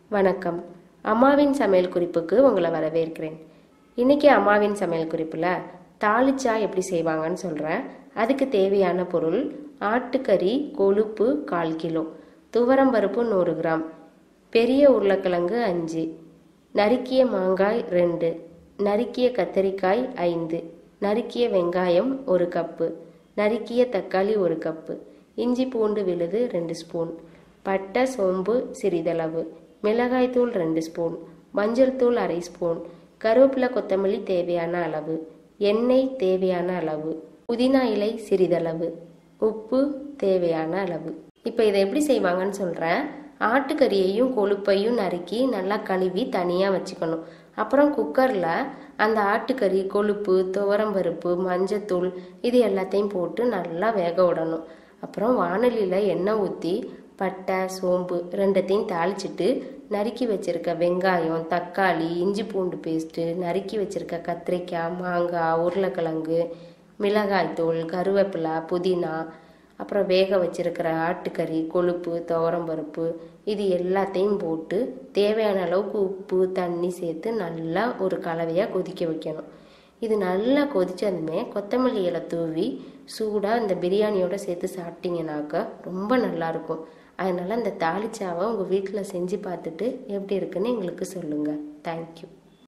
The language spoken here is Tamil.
வணக்கம் அம்மாவின் சமையல் குறிப்புக்கு உங்களை வரவேற்கிறேன் இன்னைக்கு அம்மாவின் சமையல் குறிப்பில் தாளிச்சா எப்படி செய்வாங்கன்னு சொல்கிறேன் அதுக்கு தேவையான பொருள் ஆட்டுக்கறி கொழுப்பு கால் கிலோ துவரம்பருப்பு நூறு கிராம் பெரிய உருளைக்கிழங்கு அஞ்சு நறுக்கிய மாங்காய் ரெண்டு நறுக்கிய கத்தரிக்காய் ஐந்து நறுக்கிய வெங்காயம் ஒரு கப்பு நறுக்கிய தக்காளி ஒரு கப்பு இஞ்சி பூண்டு விழுது ரெண்டு ஸ்பூன் பட்டை சோம்பு சிறிதளவு மிளகாய்த்தூள் ரெண்டு ஸ்பூன் மஞ்சள் தூள் அரை ஸ்பூன் கருவேப்பிலை கொத்தமல்லி தேவையான அளவு எண்ணெய் தேவையான அளவு புதினா இலை சிறிதளவு உப்பு தேவையான அளவு இப்போ இதை எப்படி செய்வாங்கன்னு சொல்கிறேன் ஆட்டுக்கறியையும் கொழுப்பையும் நறுக்கி நல்லா கழுவி தனியாக வச்சுக்கணும் அப்புறம் குக்கரில் அந்த ஆட்டுக்கறி கொழுப்பு துவரம்பருப்பு மஞ்சத்தூள் இது எல்லாத்தையும் போட்டு நல்லா வேக விடணும் அப்புறம் வானலியில் எண்ணெய் ஊற்றி பட்டை சோம்பு ரெண்டத்தையும் தாளிச்சிட்டு நறுக்கி வச்சிருக்க வெங்காயம் தக்காளி இஞ்சி பூண்டு பேஸ்ட்டு நறுக்கி வச்சிருக்க கத்திரிக்காய் மாங்காய் உருளைக்கிழங்கு மிளகாய்த்தூள் கருவேப்பிலை புதினா அப்புறம் வேக வச்சிருக்கிற ஆட்டுக்கறி கொழுப்பு துவரம்பருப்பு இது எல்லாத்தையும் போட்டு தேவையான அளவுக்கு உப்பு தண்ணி சேர்த்து நல்லா ஒரு கலவையாக கொதிக்க வைக்கணும் இது நல்லா கொதிச்சதுமே கொத்தமல்லி இலை தூவி சூடாக இந்த பிரியாணியோட சேர்த்து சாப்பிட்டீங்கன்னாக்கா ரொம்ப நல்லாயிருக்கும் அதனால் இந்த தாளிச்சாவை உங்கள் வீட்டில் செஞ்சு பார்த்துட்டு எப்படி இருக்குன்னு எங்களுக்கு சொல்லுங்கள் தேங்க்யூ